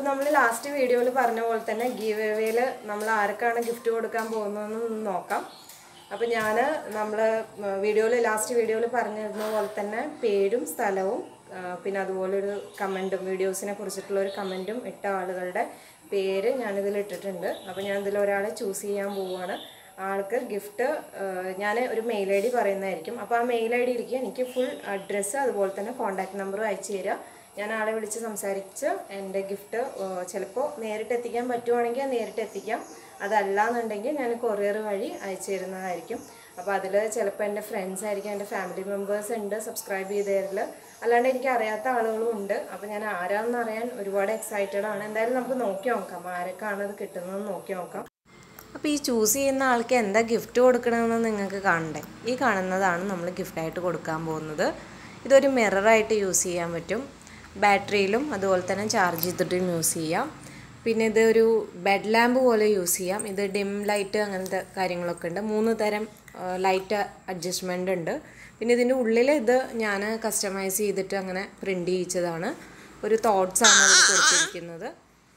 നമ്മൾ ലാസ്റ്റ് വീഡിയോയിൽ പറഞ്ഞ പോലെ തന്നെ ഗീവ് എവേയിൽ നമ്മൾ ആർക്കാണ് ഗിഫ്റ്റ് കൊടുക്കാൻ പോകുന്നതെന്ന് നോക്കാം അപ്പോൾ ഞാൻ നമ്മൾ വീഡിയോയിൽ ലാസ്റ്റ് വീഡിയോയിൽ പറഞ്ഞിരുന്ന പോലെ തന്നെ പേരും സ്ഥലവും ആ, പിന്നെ അതുപോലെ ഒരു കമൻറ്റും വീഡിയോസിനെ കുറിച്ചിട്ടുള്ള ഒരു കമൻറ്റും ഇട്ട ആളുകളുടെ പേര് ഞാനിതിൽ ഇട്ടിട്ടുണ്ട് അപ്പോൾ ഞാൻ ഇതിൽ ഒരാളെ ചൂസ് ചെയ്യാൻ പോവുകയാണ് ആൾക്ക് ഗിഫ്റ്റ് ഞാൻ ഒരു മെയിൽ ഐ ഡി പറയുന്നതായിരിക്കും അപ്പോൾ ആ മെയിൽ ഐ ഡിയിലേക്ക് എനിക്ക് ഫുൾ അഡ്രസ്സ് അതുപോലെ തന്നെ കോൺടാക്ട് നമ്പറും അയച്ചു തരിക ഞാൻ ആളെ വിളിച്ച് സംസാരിച്ച് എൻ്റെ ഗിഫ്റ്റ് ചിലപ്പോൾ നേരിട്ട് എത്തിക്കാൻ പറ്റുവാണെങ്കിൽ നേരിട്ട് എത്തിക്കാം അതല്ല എന്നുണ്ടെങ്കിൽ ഞാൻ കൊറിയർ വഴി അയച്ചു തരുന്നതായിരിക്കും അപ്പോൾ അതിൽ ചിലപ്പോൾ എൻ്റെ ഫ്രണ്ട്സ് ആയിരിക്കും എൻ്റെ ഫാമിലി മെമ്പേഴ്സ് ഉണ്ട് സബ്സ്ക്രൈബ് ചെയ്തതിൽ അല്ലാണ്ട് എനിക്ക് അറിയാത്ത ആളുകളും ഉണ്ട് അപ്പോൾ ഞാൻ ആരാണെന്ന് അറിയാൻ ഒരുപാട് എക്സൈറ്റഡ് ആണ് എന്തായാലും നമുക്ക് നോക്കി നോക്കാം ആരൊക്കെയാണ് ഇത് കിട്ടുന്നതെന്ന് നോക്കി നോക്കാം അപ്പോൾ ഈ ചൂസ് ചെയ്യുന്ന ആൾക്ക് എന്താ ഗിഫ്റ്റ് കൊടുക്കണമെന്ന് നിങ്ങൾക്ക് കാണണ്ടേ ഈ കാണുന്നതാണ് നമ്മൾ ഗിഫ്റ്റായിട്ട് കൊടുക്കാൻ പോകുന്നത് ഇതൊരു മിററായിട്ട് യൂസ് ചെയ്യാൻ പറ്റും ബാറ്ററിയിലും അതുപോലെ തന്നെ ചാർജ് ചെയ്തിട്ടും യൂസ് ചെയ്യാം പിന്നെ ഇത് ഒരു ബെഡ് ലാമ്പ് പോലെ യൂസ് ചെയ്യാം ഇത് ഡിം ലൈറ്റ് അങ്ങനത്തെ കാര്യങ്ങളൊക്കെ ഉണ്ട് മൂന്ന് തരം ലൈറ്റ് അഡ്ജസ്റ്റ്മെൻ്റ് ഉണ്ട് പിന്നെ ഇതിൻ്റെ ഉള്ളിൽ ഇത് ഞാൻ കസ്റ്റമൈസ് ചെയ്തിട്ട് അങ്ങനെ പ്രിൻ്റ് ചെയ്യിച്ചതാണ് ഒരു തോട്ട്സ് ആണ് അതിൽ കൊടുത്തിരിക്കുന്നത്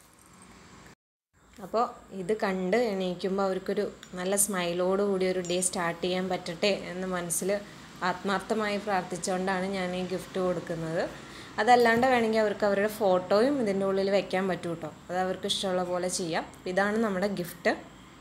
അപ്പോൾ ഇത് കണ്ട് എണീക്കുമ്പോൾ അവർക്കൊരു നല്ല സ്മൈലോട് കൂടി ഒരു ഡേ സ്റ്റാർട്ട് ചെയ്യാൻ പറ്റട്ടെ എന്ന് മനസ്സിൽ ആത്മാർത്ഥമായി പ്രാർത്ഥിച്ചുകൊണ്ടാണ് ഞാൻ ഈ ഗിഫ്റ്റ് കൊടുക്കുന്നത് അതല്ലാണ്ട് വേണമെങ്കിൽ അവർക്ക് അവരുടെ ഫോട്ടോയും ഇതിൻ്റെ ഉള്ളിൽ വെക്കാൻ പറ്റും കേട്ടോ അത് അവർക്ക് ഇഷ്ടമുള്ള പോലെ ചെയ്യാം ഇതാണ് നമ്മുടെ ഗിഫ്റ്റ്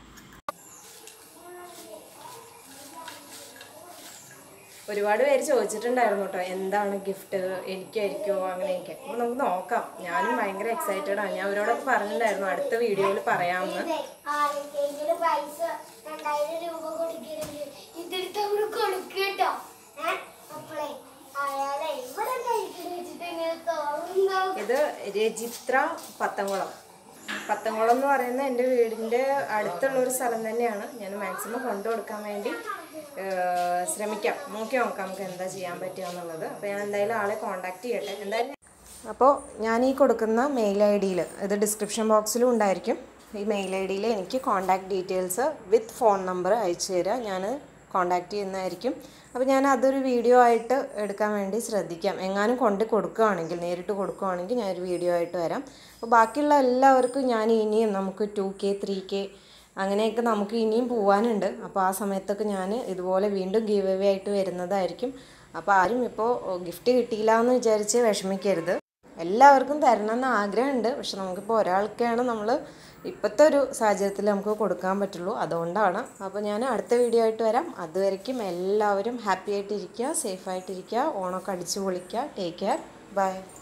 ഒരുപാട് പേര് ചോദിച്ചിട്ടുണ്ടായിരുന്നു കേട്ടോ എന്താണ് ഗിഫ്റ്റ് എനിക്കായിരിക്കുമോ അങ്ങനെയൊക്കെ അപ്പോൾ നമുക്ക് നോക്കാം ഞാനും ഭയങ്കര എക്സൈറ്റഡ് ആണ് ഞാൻ അവരോടൊക്കെ പറഞ്ഞിട്ടുണ്ടായിരുന്നു അടുത്ത വീഡിയോയിൽ പറയാമെന്ന് ആരെങ്കിലും പൈസ രണ്ടായിരം രൂപ കൊടുക്കരുത് ഇതെടുത്ത് അവര് കൊടുക്കട്ടോ ഏഹ് അപ്പളേ അയാളെ ഇവിടെ കഴിക്കുന്ന വെച്ചിട്ട് ഇങ്ങനെ തോന്നുന്നു ഇത് രജിത്ര പത്തംകുളം പത്തംകുളം എന്ന് പറയുന്നത് എൻ്റെ വീടിൻ്റെ അടുത്തുള്ള ഒരു സ്ഥലം തന്നെയാണ് ഞാൻ മാക്സിമം കൊണ്ടു കൊടുക്കാൻ വേണ്ടി ഏഹ്, ശ്രമിക്കാം നോക്കി നോക്കാം നമുക്ക് എന്താ ചെയ്യാൻ പറ്റുക എന്നുള്ളത് അപ്പോൾ ഞാൻ എന്തായാലും ആളെ കോൺടാക്ട് ചെയ്യട്ടെ എന്തായാലും അപ്പോൾ ഞാൻ ഈ കൊടുക്കുന്ന മെയിൽ ഐ ഡിയിൽ ഇത് ഡിസ്ക്രിപ്ഷൻ ബോക്സിലും ഉണ്ടായിരിക്കും ഈ മെയിൽ ഐ ഡിയിൽ എനിക്ക് contact details with phone number അയച്ചു തരാം ഞാൻ കോൺടാക്ട് ചെയ്യുന്നതായിരിക്കും അപ്പോൾ ഞാൻ അതൊരു വീഡിയോ ആയിട്ട് എടുക്കാൻ വേണ്ടി ശ്രദ്ധിക്കാം എങ്ങാനും കൊണ്ട് കൊടുക്കുകയാണെങ്കിൽ നേരിട്ട് കൊടുക്കുകയാണെങ്കിൽ ഞാൻ ഒരു വീഡിയോ ആയിട്ട് വരാം അപ്പോൾ ബാക്കിയുള്ള എല്ലാവർക്കും ഞാൻ ഇനിയും നമുക്ക് ടു കെ ത്രീ കെ അങ്ങനെയൊക്കെ നമുക്ക് ഇനിയും പോകാനുണ്ട് അപ്പോൾ ആ സമയത്തൊക്കെ ഞാൻ ഇതുപോലെ വീണ്ടും ഗീവ് അവേ ആയിട്ട് വരുന്നതായിരിക്കും അപ്പോൾ ആരും ഇപ്പോൾ ഗിഫ്റ്റ് കിട്ടിയില്ല എന്ന് വിചാരിച്ച് വിഷമിക്കരുത് എല്ലാവർക്കും തരണമെന്ന് ആഗ്രഹമുണ്ട് പക്ഷെ നമുക്കിപ്പോൾ ഒരാൾക്കാണ് നമ്മൾ ഇപ്പോഴത്തെ ഒരു സാഹചര്യത്തിൽ നമുക്ക് കൊടുക്കാൻ പറ്റുള്ളൂ അതുകൊണ്ടാണ് അപ്പോൾ ഞാൻ അടുത്ത വീഡിയോ ആയിട്ട് വരാം അതുവരയ്ക്കും എല്ലാവരും ഹാപ്പി ആയിട്ടിരിക്കുക സേഫ് ആയിട്ടിരിക്കുക ഓണമൊക്കെ അടിച്ചു പൊളിക്കുക ടേക്ക് കെയർ ബൈ